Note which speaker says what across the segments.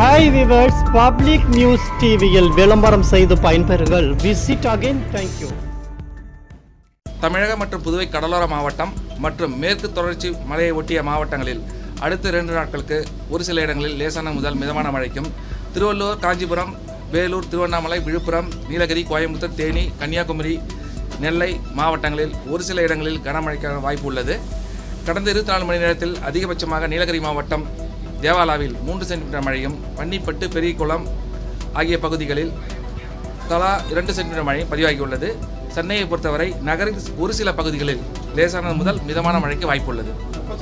Speaker 1: Hi viewers public news டிவியில் விளம்பரம் செய்து பயன்பெறுங்கள் விசிட் அகைன் தேங்க்யூ
Speaker 2: தமிழகம் மற்றும் புதுவை கடலோர மாவட்டம் மற்றும் மேற்கு தொடர்ச்சி மலையை ஒட்டிய மாவட்டங்களில் அடுத்த இரண்டு நாட்களுக்கு ஒரு சில இடங்களில் லேசான முதல் மிதமான மழைக்கும் திருவள்ளூர் காஞ்சிபுரம் வேலூர் திருவண்ணாமலை விழுப்புரம் நீலகிரி கோயம்புத்தூர் தேனி கன்னியாகுமரி நெல்லை மாவட்டங்களில் ஒரு சில இடங்களில் கனமழைக்கான வாய்ப்பு உள்ளது கடந்த இருபத்தி நாலு மணி நேரத்தில் அதிகபட்சமாக நீலகிரி மாவட்டம் தேவாலாவில் மூன்று சென்டிமீட்டர் மழையும் பன்னிப்பட்டு பெரியகுளம் ஆகிய பகுதிகளில் தலா இரண்டு சென்டிமீட்டர் மழை பதிவாகியுள்ளது சென்னையை பொறுத்தவரை நகரின் ஒரு சில பகுதிகளில் லேசானது முதல் மிதமான மழைக்கு வாய்ப்புள்ளது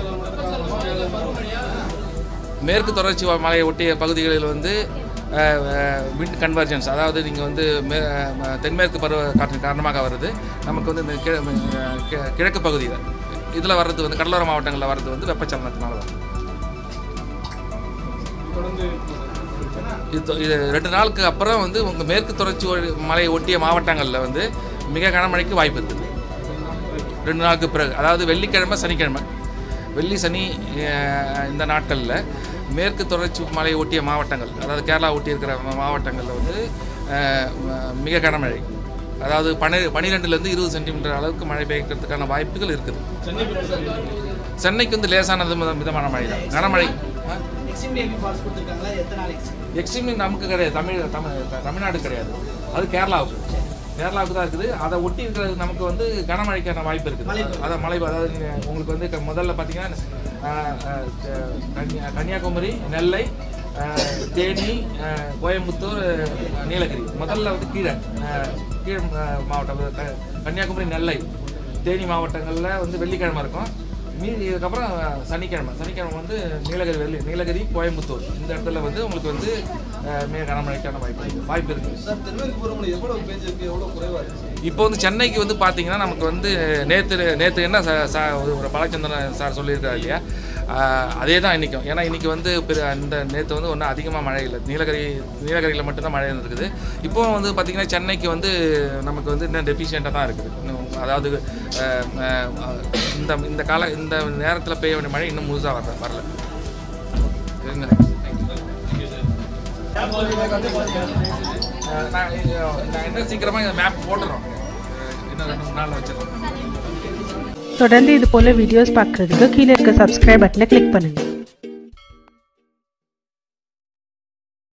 Speaker 2: மேற்கு தொடர்ச்சி மலையை ஒட்டிய பகுதிகளில் வந்து விண்ட் கன்வர்ஜென்ஸ் அதாவது நீங்கள் வந்து மே அஹ், தென்மேற்கு பருவ காற்றின் காரணமாக வருது நமக்கு வந்து இந்த கிழ- அஹ், கி- கிழக்கு பகுதியில் இதில் வர்றது வந்து கடலோர மாவட்டங்களில் வர்றது வந்து வெப்பச்சலனத்தினால தான் இது இது ரெண்டு நாளுக்கு அப்புறம் வந்து உங்கள் மேற்கு தொடர்ச்சி ஒ- மலையை ஒட்டிய மாவட்டங்களில் வந்து மிக கனமழைக்கு வாய்ப்பு இருக்குது ரெண்டு நாளுக்கு பிறகு அதாவது வெள்ளிக்கிழமை சனிக்கிழமை வெள்ளி சனி அஹ், இந்த நாட்களில் மேற்கு தொடர்ச்சி மலையை ஒட்டிய மாவட்டங்கள் அதாவது கேரளா ஒட்டி இருக்கிற மா- மாவட்டங்களில் வந்து அஹ், ம- மிக கனமழை அதாவது பனி பன்னிரெண்டுலேருந்து இருபது சென்டிமீட்டர் அளவுக்கு மழை பெய்யறதுக்கான வாய்ப்புகள் இருக்குது சென்னைக்கு வந்து லேசானது மித- மிதமான மழை தான் கனமழை ஆ? எக்ஸ்ட்ரீம் நமக்கு கிடையாது தமிழ் தமிழ் தமிழ்நாடு கிடையாது அது கேரளாவுக்கு கேரளாவுக்கு தான் இருக்குது அதை ஒட்டி இருக்கிறது நமக்கு வந்து கனமழைக்கான வாய்ப்பு இருக்குது அதை மழை அதாவது நீங்க- உங்களுக்கு வந்து க- முதல்ல பார்த்தீங்கன்னா ஆஹ், ஆஹ், க- கன்னியா- கன்னியாகுமரி நெல்லை ஆஹ், தேனி ஆஹ், கோயம்புத்தூர் ஆஹ், நீலகிரி முதல்ல வந்து கீழே ஆஹ், கீழ் ஆஹ், மாவட்டம் க- கன்னியாகுமரி நெல்லை தேனி மாவட்டங்களில் வந்து வெள்ளிக்கிழமை இருக்கும் மீதி இதுக்கப்புறம் சனிக்கிழமை சனிக்கிழமை வந்து நீலகிரி வெள்ளி நீலகிரி கோயம்புத்தூர் இந்த இடத்துல வந்து உங்களுக்கு வந்து அஹ், மிக கனமழைக்கான வாய்ப்பு இருக்கு வாய்ப்பு இருக்குது
Speaker 3: சார் தென்மேற்கு பருவமழை எவ்வளவு பேஞ்சிருக்கு எவ்வளவு குறைவா இருக்கு
Speaker 2: இப்போ வந்து சென்னைக்கு வந்து பார்த்தீங்கன்னா நமக்கு வந்து நேற்று நேற்று என்ன ச- ச- ஒரு ஒரு பாலச்சந்திரன் சார் சொல்லியிருக்காரு இல்லையா ஆஹ், அதே தான் இன்றைக்கும் ஏன்னா இன்றைக்கி வந்து பெரு- இந்த நேற்று வந்து ஒன்றும் அதிகமாக மழை இல்லை நீலகிரி நீலகிரியில் மட்டும்தான் மழை இருக்குது இப்போ வந்து பார்த்திங்கன்னா சென்னைக்கு வந்து நமக்கு வந்து இன்னும் டெஃபிஷியண்ட்டாக தான் இருக்குது இன்னும் அதாவது ஆஹ், ஆஹ், இந்த இந்த கால இந்த நேரத்தில் பெய்ய வேண்டிய மழை இன்னும் முழுசாக வரல வரல சரிங்க ஆஹ், நான் நான் என்ன சீக்கிரமாக இந்த மேப் போட்டுறோம் இன்னும் ரெண்டு மூணு நாளில் வச்சிடறோம்
Speaker 4: தொடர்ந்து இது போல வீடியோஸ் பார்க்குறதுக்கு கீழே இருக்க சப்ஸ்கிரைப் பட்டனை கிளிக் பண்ணுங்கள்